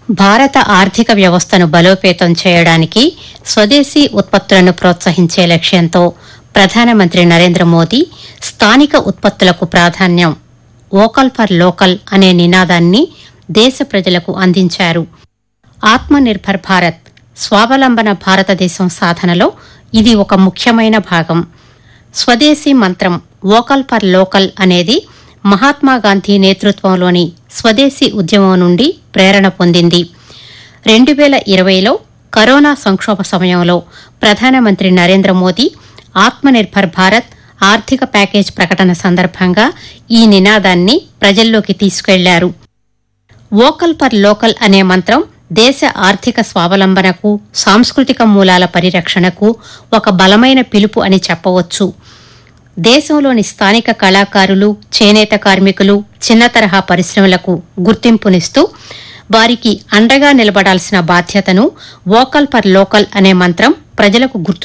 భారత ఆర్థిక వ్యవస్థను బలోపేతం చేయడానికి స్వదేశీ ఉత్పత్తులను ప్రోత్సహించే లక్ష్యంతో ప్రధానమంత్రి నరేంద్ర మోదీ స్థానిక ఉత్పత్తులకు ప్రాధాన్యం వోకల్ ఫర్ లోకల్ అనే నినాదాన్ని దేశ ప్రజలకు అందించారు ఆత్మనిర్భర్ భారత్ స్వావలంబన భారతదేశం సాధనలో ఇది ఒక ముఖ్యమైన భాగం స్వదేశీ మంత్రం వోకల్ ఫర్ లోకల్ అనేది మహాత్మా గాంధీ నేతృత్వంలోని స్వదేశీ ఉద్యమం నుండి ప్రేరణ పొందింది రెండు వేల ఇరవైలో కరోనా సంక్షోభ సమయంలో ప్రధానమంత్రి నరేంద్ర మోదీ ఆత్మనిర్భర్ భారత్ ఆర్థిక ప్యాకేజ్ ప్రకటన సందర్భంగా ఈ నినాదాన్ని ప్రజల్లోకి తీసుకెళ్లారు వోకల్ ఫర్ లోకల్ అనే మంత్రం దేశ ఆర్థిక స్వావలంబనకు సాంస్కృతిక మూలాల పరిరక్షణకు ఒక బలమైన పిలుపు అని చెప్పవచ్చు దేశంలోని స్థానిక కళాకారులు చేనేత కార్మికులు చిన్న తరహా పరిశ్రమలకు గుర్తింపునిస్తూ వారికి అండగా నిలబడాల్సిన బాధ్యతను వోకల్ ఫర్ లోకల్ అనే మంత్రం ప్రజలకు గుర్తు